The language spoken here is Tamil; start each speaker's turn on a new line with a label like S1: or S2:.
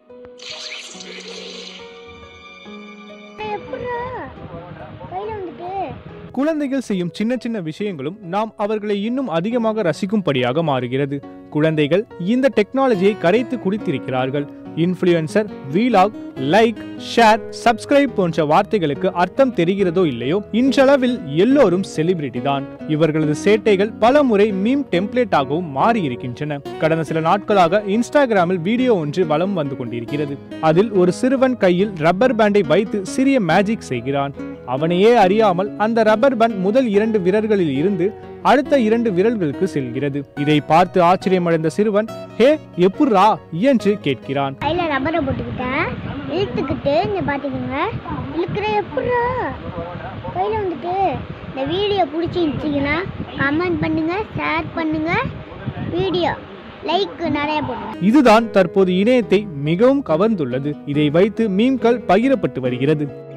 S1: எப்படா கையில வந்துட்டு
S2: குழந்தைகள் செய்யும் சின்ன சின்ன விஷயங்களும் நாம் அவர்களை இன்னும் அதிகமாக ரசிக்கும்படியாக மாறுகிறது குழந்தைகள் இந்த டெக்னாலஜியை கரைத்து குடித்திருக்கிறார்கள் influencer vlog like share subscribe போன்ற வார்த்தைகளுக்கு அர்த்தம் தெரிகிறதோ இல்லையோ இன்றளவில் எல்லோரும் செலிபிரிட்டி தான் இவர்களது சேட்டைகள் பல முறை மீம் டெம்ப்ளேட்டாகவும் மாறி இருக்கின்றன கடந்த சில நாட்களாக இன்ஸ்டாகிராமில் வீடியோ ஒன்று வலம் வந்து கொண்டிருக்கிறது அதில் ஒரு சிறுவன் கையில் ரப்பர் பேண்டை வைத்து சிறிய மேஜிக் செய்கிறான் அவனையே அறியாமல் அந்த ரப்பர் பேண்ட் முதல் இரண்டு விரல்களில் இருந்து அடுத்த இரண்டு விரல்களுக்கு செல்கிறது இதை பார்த்து ஆச்சரியமடைந்த சிறுவன் ஹே எப்புட்ரா என்று கேட்கிறான்
S1: கையில ரப்பரை போட்டுக்கிட்டேன் இழுத்துக்கிட்டு இங்க பாத்துக்கோங்க இழுக்கிற எப்படா கையில வந்துட்டு இந்த வீடியோ பிடிச்சிருந்துச்சிங்கன்னா கமெண்ட் பண்ணுங்க ஷேர் பண்ணுங்க வீடியோ லைக் நிறைய போடுங்க
S2: இதுதான் தற்போது இணையத்தை மிகவும் கவர்ந்துள்ளது இதை வைத்து மீம்கள் பகிரப்பட்டு வருகிறது